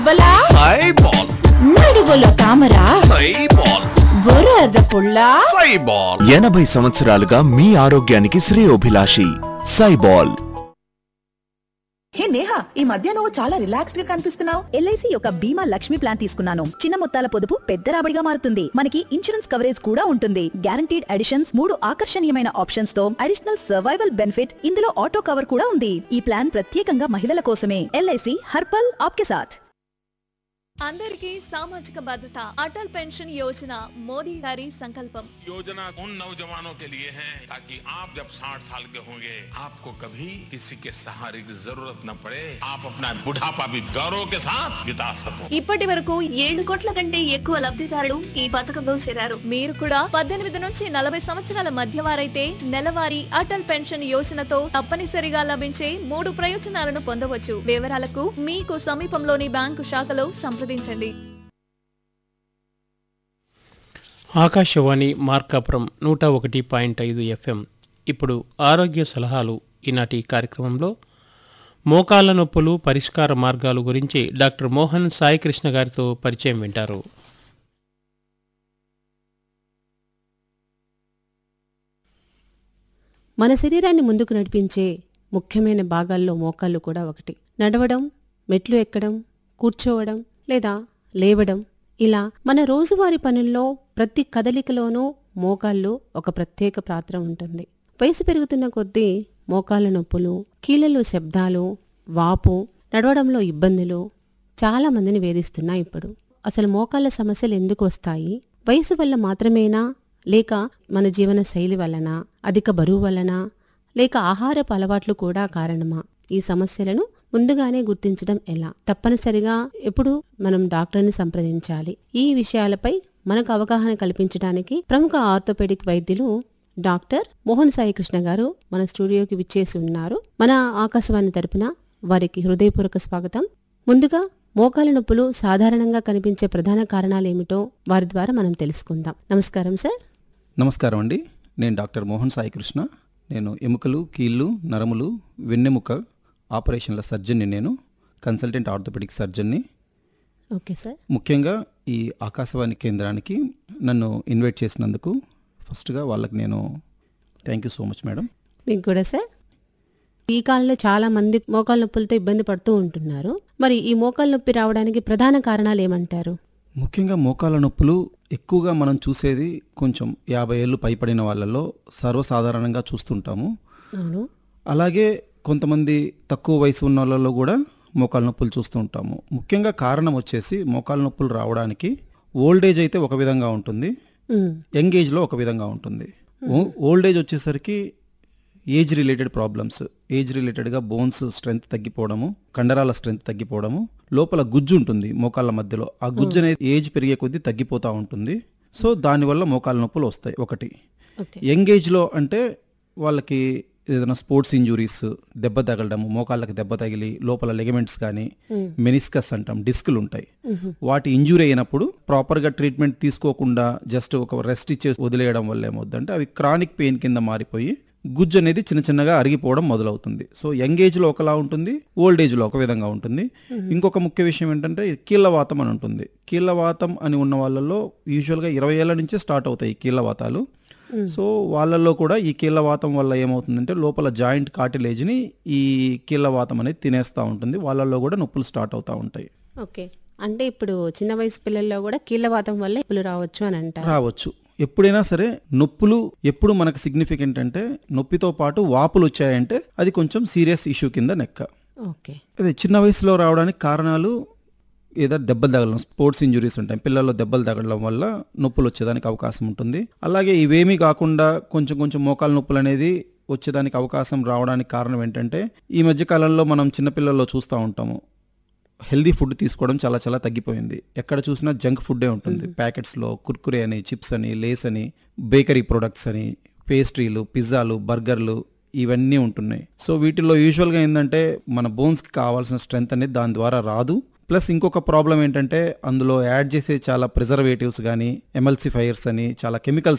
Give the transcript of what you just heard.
బలా సైబాల్ నడువుల తామరా సైబాల్ బురద పుల్ల సైబాల్ ఎనభై సంవత్సరాలుగా మీ ఆరోగ్యానికి శ్రేయోభిలాషి సైబాల్ హే నేహా ఈ మధ్య నువ్వు చాలా రిలాక్స్డ్ గా కనిపిస్తున్నావు ఎల్ఐసి యొక్క బీమా లక్ష్మి ప్లాన్ తీసుకున్నాను చిన్న మొత్తాల పొదుపు పెద్ద రాబడిగా మారుతుంది మనకి ఇన్సూరెన్స్ కవరేజ్ కూడా ఉంటుంది గ్యారంటీడ్ అడిషన్స్ మూడు ఆకర్షణీయమైన ఆప్షన్స్ తో అడిషనల్ సర్వైవల్ బెనిఫిట్ ఇందులో ఆటో కవర్ కూడా ఉంది ఈ ప్లాన్ ప్రత్యేకంగా మహిళల కోసమే ఎల్ఐసి హర్పల్ ఆప్కే సాథ్ అందరికీ సామాజిక భద్రత అటల్ పెన్షన్ యోజన మోదీ గారి సంకల్పం योजना उन नौजवानों के लिए है ताकि आप जब 60 साल के होंगे आपको कभी किसी के सहारे की जरूरत न पड़े आप अपना बुढ़ापा भी गौरव के साथ बिता सको ఇప్పటి వరకు ఏడు కోట్ల కంటే ఎక్కువ లబ్ధిదారులు ఈ పథకంలో చేరారు మీరు కూడా పద్దెనిమిది నుంచి నలభై సంవత్సరాల మధ్య వారైతే నెలవారీ అటల్ పెన్షన్ యోజనతో తప్పనిసరిగా లభించే మూడు ప్రయోజనాలను పొందవచ్చు వివరాలకు మీకు సమీపంలోని బ్యాంకు శాఖలో సంప్రదించండి ఆకాశవాణి మార్కాపురం నూట ఒకటి పాయింట్ ఐదు ఎఫ్ఎం ఇప్పుడు ఆరోగ్య సలహాలు ఈనాటి కార్యక్రమంలో మోకాళ్ళ నొప్పులు పరిష్కార మార్గాలు గురించి డాక్టర్ మోహన్ సాయికృష్ణ గారితో పరిచయం వింటారు మన శరీరాన్ని ముందుకు నడిపించే ముఖ్యమైన భాగాల్లో మోకాళ్ళు కూడా ఒకటి నడవడం మెట్లు ఎక్కడం కూర్చోవడం లేదా లేవడం ఇలా మన రోజువారీ పనుల్లో ప్రతి కదలికలోనూ మోకాళ్ళు ఒక ప్రత్యేక పాత్ర ఉంటుంది వయసు పెరుగుతున్న కొద్దీ మోకాళ్ళ నొప్పులు కీళ్ళలో శబ్దాలు వాపు నడవడంలో ఇబ్బందులు చాలా మందిని వేధిస్తున్నాయి ఇప్పుడు అసలు మోకాళ్ళ సమస్యలు ఎందుకు వస్తాయి వయసు వల్ల మాత్రమేనా లేక మన జీవన శైలి వలన అధిక బరువు వలన లేక ఆహారపు అలవాట్లు కూడా కారణమా ఈ సమస్యలను ముందుగానే గుర్తించడం ఎలా తప్పనిసరిగా ఎప్పుడు మనం డాక్టర్ని సంప్రదించాలి ఈ విషయాలపై మనకు అవగాహన కల్పించడానికి ప్రముఖ ఆర్థోపెడిక్ వైద్యులు డాక్టర్ మోహన్ సాయి కృష్ణ గారు మన స్టూడియోకి విచ్చేసి ఉన్నారు మన ఆకాశవాణి తరపున వారికి హృదయపూర్వక స్వాగతం ముందుగా మోకాల నొప్పులు సాధారణంగా కనిపించే ప్రధాన కారణాలేమిటో వారి ద్వారా మనం తెలుసుకుందాం నమస్కారం సార్ నమస్కారం అండి నేను డాక్టర్ మోహన్ సాయి కృష్ణ నేను ఎముకలు కీళ్ళు నరములు వెన్నెముక ఆపరేషన్ల సర్జన్ని నేను కన్సల్టెంట్ ఆర్థోపెడిక్ సర్జన్ని ఓకే సార్ ముఖ్యంగా ఈ ఆకాశవాణి కేంద్రానికి నన్ను ఇన్వైట్ చేసినందుకు ఫస్ట్గా వాళ్ళకి నేను thank you so much madam మీకు కూడా సార్ ఈ కాలంలో చాలా మంది మోకాల నొప్పులతో ఇబ్బంది పడుతూ ఉంటున్నారు మరి ఈ మోకాల నొప్పి రావడానికి ప్రధాన కారణాలు ఏమంటారు ముఖ్యంగా మోకాల నొప్పులు ఎక్కువగా మనం చూసేది కొంచెం యాభై ఏళ్ళు పైపడిన వాళ్ళలో సర్వసాధారణంగా చూస్తుంటాము అవును అలాగే కొంతమంది తక్కువ వయసు ఉన్న వాళ్ళలో కూడా మోకాల నొప్పులు చూస్తూ ఉంటాము ముఖ్యంగా కారణం వచ్చేసి మోకాల నొప్పులు రావడానికి ఓల్డ్ ఏజ్ అయితే ఒక విధంగా ఉంటుంది ఉమ్, యంగ్ ఏజ్లో ఒక విధంగా ఉంటుంది ఓల్డ్ ఏజ్ వచ్చేసరికి ఏజ్ రిలేటెడ్ ప్రాబ్లమ్స్ ఏజ్ రిలేటెడ్గా బోన్స్ స్ట్రెంగ్త్ తగ్గిపోవడము కండరాల స్ట్రెంగ్త్ తగ్గిపోవడము లోపల గుజ్జు ఉంటుంది మోకాళ్ళ మధ్యలో ఆ గుజ్జు అనేది ఏజ్ పెరిగే కొద్దీ తగ్గిపోతూ ఉంటుంది సో దానివల్ల మోకాళ్ళ నొప్పులు వస్తాయి ఒకటి ఓకే యంగ్ ఏజ్లో అంటే వాళ్ళకి ఏదైనా స్పోర్ట్స్ ఇంజురీస్ దెబ్బ తగలడము మోకాళ్ళకి దెబ్బ తగిలి లోపల లెగమెంట్స్ కానీ మెనిస్కస్ అంటాం డిస్కులు ఉంటాయి వాటి ఇంజురీ అయినప్పుడు ప్రాపర్గా ట్రీట్మెంట్ తీసుకోకుండా జస్ట్ ఒక రెస్ట్ ఇచ్చే వదిలేయడం వల్ల ఏమవుద్దంటే అవి క్రానిక్ పెయిన్ కింద మారిపోయి గుజ్జు అనేది చిన్న చిన్నగా అరిగిపోవడం మొదలవుతుంది సో యంగ్ ఏజ్లో ఒకలా ఉంటుంది ఓల్డ్ ఏజ్లో ఒక విధంగా ఉంటుంది ఇంకొక ముఖ్య విషయం ఏంటంటే కీళ్ళవాతం అని ఉంటుంది కీళ్ళవాతం అని ఉన్న వాళ్ళలో యూజువల్గా ఇరవై ఏళ్ళ నుంచే స్టార్ట్ అవుతాయి ఈ కీళ్ళవాతాలు సో వాళ్ళల్లో కూడా ఈ కీళ్ళవాతం వల్ల ఏమవుతుందంటే లోపల జాయింట్ కాటిలేజ్ని ఈ కీళ్ళవాతం అనేది తినేస్తూ ఉంటుంది వాళ్ళల్లో కూడా నొప్పులు స్టార్ట్ అవుతూ ఉంటాయి ఓకే అంటే ఇప్పుడు చిన్న వయసు పిల్లల్లో కూడా కీళ్ళవాతం వల్ల నొప్పులు రావచ్చు అని అంటారు రావచ్చు ఎప్పుడైనా సరే నొప్పులు ఎప్పుడు మనకు సిగ్నిఫికెంట్ అంటే నొప్పితో పాటు వాపులు వచ్చాయంటే అది కొంచెం సీరియస్ ఇష్యూ కింద నెక్క ఓకే అదే చిన్న వయసులో రావడానికి కారణాలు ఏదో దెబ్బలు తగలడం స్పోర్ట్స్ ఇంజురీస్ ఉంటాయి పిల్లల్లో దెబ్బలు తగలడం వల్ల నొప్పులు వచ్చేదానికి అవకాశం ఉంటుంది అలాగే ఇవేమీ కాకుండా కొంచెం కొంచెం మోకాల నొప్పులు అనేది వచ్చేదానికి అవకాశం రావడానికి కారణం ఏంటంటే ఈ మధ్య కాలంలో మనం చిన్నపిల్లల్లో చూస్తూ ఉంటాము హెల్దీ ఫుడ్ తీసుకోవడం చాలా చాలా తగ్గిపోయింది ఎక్కడ చూసినా జంక్ ఫుడ్డే ఉంటుంది ప్యాకెట్స్లో కుర్కురే అని చిప్స్ అని లేస్ అని బేకరీ ప్రొడక్ట్స్ అని పేస్ట్రీలు పిజ్జాలు బర్గర్లు ఇవన్నీ ఉంటున్నాయి సో వీటిల్లో యూజువల్గా ఏంటంటే మన బోన్స్కి కావాల్సిన స్ట్రెంగ్త్ అనేది దాని ద్వారా రాదు ప్లస్ ఇంకొక ప్రాబ్లం ఏంటంటే అందులో యాడ్ చేసే చాలా ప్రిజర్వేటివ్స్ కానీ ఎమల్సిఫైయర్స్ అని చాలా కెమికల్స్